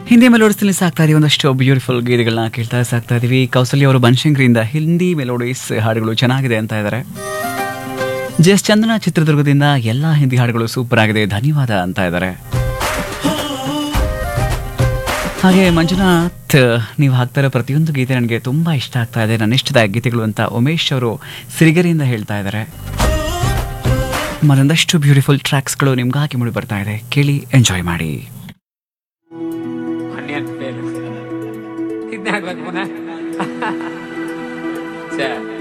ಹಿಂದಿ ಮೆಲೋಡಿಸ್ನಲ್ಲಿ ಸಾಕ್ತಾ ಇದೀವಿ ಒಂದಷ್ಟು ಬ್ಯೂಟಿಫುಲ್ ಗೀತೆಗಳನ್ನ ಕೇಳ್ತಾ ಸಾಕ್ತಾ ಇದೀವಿ ಕೌಸಲ್ಯ ಅವರು ಬನಶಂಕರಿಯಿಂದ ಹಿಂದಿ ಮೆಲೋಡಿಸ್ ಹಾಡುಗಳು ಚೆನ್ನಾಗಿದೆ ಅಂತ ಇದ್ದಾರೆ ಜಸ್ ಚಂದನ ಚಿತ್ರದುರ್ಗದಿಂದ ಎಲ್ಲ ಹಿಂದಿ ಹಾಡುಗಳು ಸೂಪರ್ ಆಗಿದೆ ಧನ್ಯವಾದ ಅಂತ ಇದ್ದಾರೆ ಹಾಗೆ ಮಂಜುನಾಥ್ ನೀವು ಹಾಕ್ತಾ ಇರೋ ಪ್ರತಿಯೊಂದು ಗೀತೆ ನನಗೆ ತುಂಬಾ ಇಷ್ಟ ಆಗ್ತಾ ಇದೆ ನನ್ನ ಇಷ್ಟದ ಗೀತೆಗಳು ಅಂತ ಉಮೇಶ್ ಅವರು ಸಿರಿಗೆರೆಯಿಂದ ಹೇಳ್ತಾ ಇದ್ದಾರೆ ಮತ್ತೊಂದಷ್ಟು ಬ್ಯೂಟಿಫುಲ್ ಟ್ರ್ಯಾಕ್ಸ್ಗಳು ನಿಮ್ಗಾಗಿ ಮೂಡಿ ಬರ್ತಾ ಇದೆ ಕೇಳಿ ಎಂಜಾಯ್ ಮಾಡಿ ಆನಿಯನ್ ಫೇಲ್ ಇದನ್ನ ಹಾಕ್ಬೇಕು ಪುನಃ ಛೇ